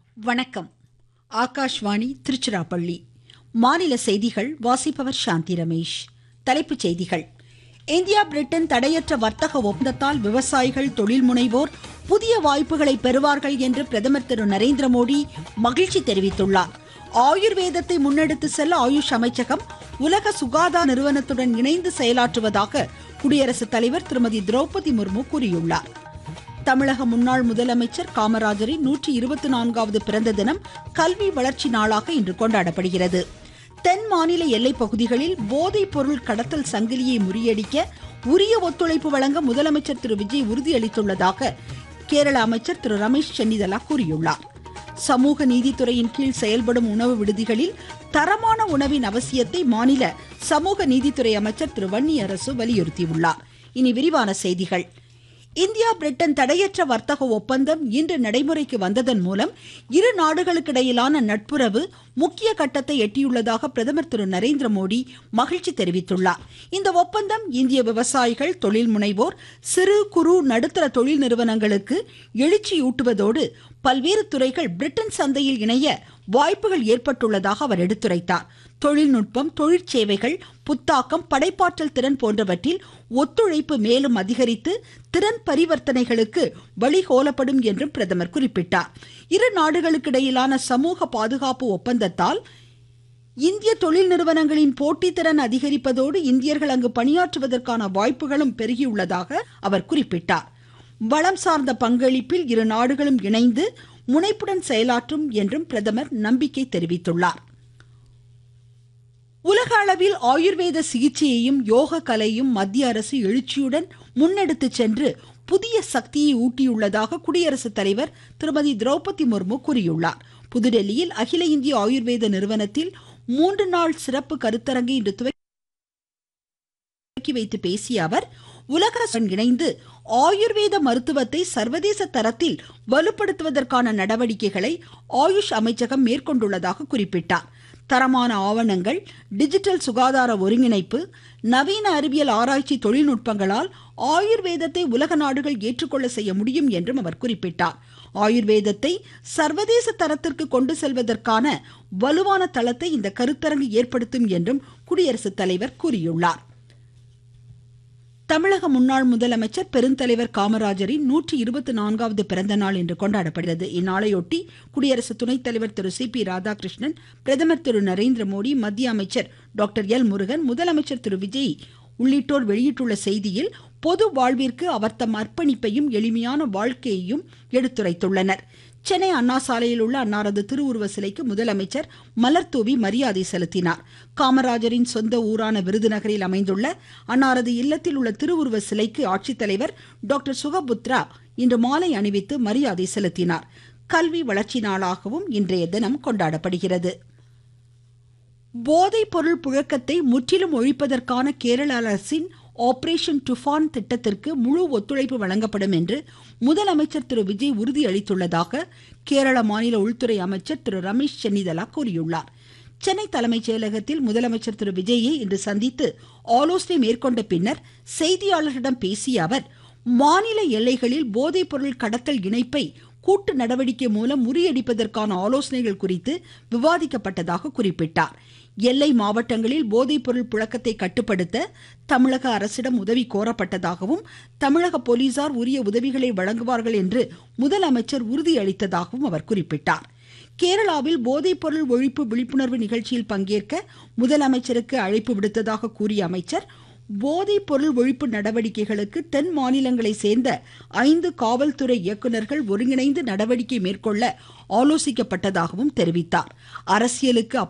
வணக்கம் ஆகாஷ்வாணி திருச்சிராப்பள்ளி மாநில செய்திகள் வாசிப்பவர் சாந்தி ரமேஷ் தலைப்புச் செய்திகள் இந்தியா பிரிட்டன் தடையற்ற வர்த்தக ஒப்பந்தத்தால் விவசாயிகள் தொழில் முனைவோர் புதிய வாய்ப்புகளை பெறுவார்கள் என்று பிரதமர் திரு நரேந்திர மோடி மகிழ்ச்சி தெரிவித்துள்ளார் ஆயுர்வேதத்தை முன்னெடுத்து செல்ல ஆயுஷ் அமைச்சகம் உலக சுகாதார நிறுவனத்துடன் இணைந்து செயலாற்றுவதாக குடியரசுத் தலைவர் திருமதி திரௌபதி முர்மு கூறியுள்ளார் தமிழக முன்னாள் முதலமைச்சர் காமராஜரின் நூற்றி இருபத்தி நான்காவது பிறந்த தினம் கல்வி வளர்ச்சி நாளாக இன்று கொண்டாடப்படுகிறது தென் மாநில எல்லைப் பகுதிகளில் போதைப் பொருள் கடத்தல் சங்கிலியை முறியடிக்க உரிய ஒத்துழைப்பு வழங்க முதலமைச்சர் திரு விஜய் உறுதியளித்துள்ளதாக கேரள அமைச்சர் திரு ரமேஷ் சென்னிதலா கூறியுள்ளார் சமூக நீதித்துறையின் கீழ் செயல்படும் உணவு விடுதிகளில் தரமான உணவின் அவசியத்தை மாநில சமூக நீதித்துறை அமைச்சர் திரு வன்னி அரசு வலியுறுத்தியுள்ளார் இனி விரிவான செய்திகள் இந்தியா பிரிட்டன் தடையற்ற வர்த்தக ஒப்பந்தம் இன்று நடைமுறைக்கு வந்ததன் மூலம் இரு நாடுகளுக்கிடையிலான நட்புறவு முக்கிய கட்டத்தை எட்டியுள்ளதாக பிரதமர் திரு நரேந்திர மோடி மகிழ்ச்சி தெரிவித்துள்ளார் இந்த ஒப்பந்தம் இந்திய விவசாயிகள் தொழில் முனைவோர் சிறு குறு நடுத்தர தொழில் நிறுவனங்களுக்கு எழுச்சியூட்டுவதோடு பல்வேறு துறைகள் பிரிட்டன் சந்தையில் இணைய வாய்ப்புகள் ஏற்பட்டுள்ளதாக அவர் எடுத்துரைத்தார் தொழில்நுட்பம் தொழிற்சேவைகள் புத்தாக்கம் படைப்பாற்றல் திறன் போன்றவற்றில் ஒத்துழைப்பு மேலும் அதிகரித்து திறன் பரிவர்த்தனைகளுக்கு வழிகோலப்படும் என்றும் பிரதமர் குறிப்பிட்டார் இரு நாடுகளுக்கிடையிலான சமூக பாதுகாப்பு ஒப்பந்தத்தால் இந்திய தொழில் நிறுவனங்களின் போட்டித்திறன் அதிகரிப்பதோடு இந்தியர்கள் அங்கு பணியாற்றுவதற்கான வாய்ப்புகளும் பெருகியுள்ளதாக அவர் குறிப்பிட்டார் வளம் சார்ந்த பங்களிப்பில் இரு நாடுகளும் இணைந்து முனைப்புடன் செயலாற்றும் என்றும் பிரதமர் நம்பிக்கை தெரிவித்துள்ளார் உலக அளவில் ஆயுர்வேத சிகிச்சையையும் யோக கலையும் மத்திய அரசு எழுச்சியுடன் முன்னெடுத்து சென்று புதிய சக்தியை ஊட்டியுள்ளதாக குடியரசுத் தலைவர் திருமதி திரௌபதி முர்மு கூறியுள்ளார் புதுடெல்லியில் அகில இந்திய ஆயுர்வேத நிறுவனத்தில் மூன்று நாள் சிறப்பு கருத்தரங்கை இன்று துவக்கி வைத்து பேசிய அவர் உலக இணைந்து ஆயுர்வேத மருத்துவத்தை சர்வதேச தரத்தில் வலுப்படுத்துவதற்கான நடவடிக்கைகளை ஆயுஷ் அமைச்சகம் மேற்கொண்டுள்ளதாக குறிப்பிட்டார் தரமான ஆவணங்கள் டிஜிட்டல் சுகாதார ஒருங்கிணைப்பு நவீன அறிவியல் ஆராய்ச்சி தொழில்நுட்பங்களால் ஆயுர்வேதத்தை உலக நாடுகள் ஏற்றுக்கொள்ள செய்ய முடியும் என்றும் அவர் குறிப்பிட்டார் ஆயுர்வேதத்தை சர்வதேச தரத்திற்கு கொண்டு செல்வதற்கான வலுவான தளத்தை இந்த கருத்தரங்கு ஏற்படுத்தும் என்றும் குடியரசுத் தலைவர் கூறியுள்ளார் தமிழக முன்னாள் முதலமைச்சர் பெருந்தலைவர் காமராஜரின் நூற்றி இருபத்தி நான்காவது பிறந்த நாள் இன்று கொண்டாடப்படுகிறது இந்நாளையொட்டி குடியரசு துணைத் தலைவர் திரு சி பி ராதாகிருஷ்ணன் பிரதமர் திரு நரேந்திர மோடி மத்திய அமைச்சர் டாக்டர் எல் முருகன் முதலமைச்சர் திரு விஜய் உள்ளிட்டோர் வெளியிட்டுள்ள செய்தியில் பொது வாழ்விற்கு அவர் தம் அர்ப்பணிப்பையும் எளிமையான வாழ்க்கையையும் எடுத்துரைத்துள்ளனர் சென்னை அண்ணா சாலையில் உள்ள அன்னாரது திருவுருவ சிலைக்கு முதலமைச்சர் மலர்தூவி மரியாதை செலுத்தினார் காமராஜரின் சொந்த ஊரான விருதுநகரில் அமைந்துள்ள அன்னாரது இல்லத்தில் உள்ள திருவுருவ சிலைக்கு ஆட்சித்தலைவர் டாக்டர் சுகபுத்ரா இன்று மாலை அணிவித்து மரியாதை செலுத்தினார் கல்வி வளர்ச்சி நாளாகவும் இன்றைய தினம் கொண்டாடப்படுகிறது போதைப் பொருள் புழக்கத்தை முற்றிலும் ஒழிப்பதற்கான கேரள அரசின் ஆபரேஷன் டுஃபான் திட்டத்திற்கு முழு ஒத்துழைப்பு வழங்கப்படும் என்று முதலமைச்சர் திரு விஜய் உறுதியளித்துள்ளதாக கேரள மாநில உள்துறை அமைச்சர் திரு ரமேஷ் சென்னிதலா கூறியுள்ளார் சென்னை தலைமைச் செயலகத்தில் முதலமைச்சர் திரு விஜயை இன்று சந்தித்து ஆலோசனை மேற்கொண்ட பின்னர் செய்தியாளர்களிடம் பேசிய அவர் மாநில எல்லைகளில் போதைப் பொருள் கடத்தல் இணைப்பை கூட்டு நடவடிக்கை மூலம் முறியடிப்பதற்கான ஆலோசனைகள் குறித்து விவாதிக்கப்பட்டதாக குறிப்பிட்டார் எல்லை மாவட்டங்களில் போதைப்பொருள் புழக்கத்தை கட்டுப்படுத்த தமிழக அரசிடம் உதவி கோரப்பட்டதாகவும் தமிழக போலீசார் உரிய உதவிகளை வழங்குவார்கள் என்று முதலமைச்சர் உறுதியளித்ததாகவும் அவர் குறிப்பிட்டார் கேரளாவில் போதைப்பொருள் ஒழிப்பு விழிப்புணர்வு நிகழ்ச்சியில் பங்கேற்க முதலமைச்சருக்கு அழைப்பு விடுத்ததாக கூறிய அமைச்சர் போதைப் பொருள் ஒழிப்பு நடவடிக்கைகளுக்கு தென் மாநிலங்களை சேர்ந்த ஐந்து காவல்துறை இயக்குநர்கள் ஒருங்கிணைந்து நடவடிக்கை மேற்கொள்ள ஆலோசிக்கப்பட்டதாகவும் தெரிவித்தார் அரசியலுக்கு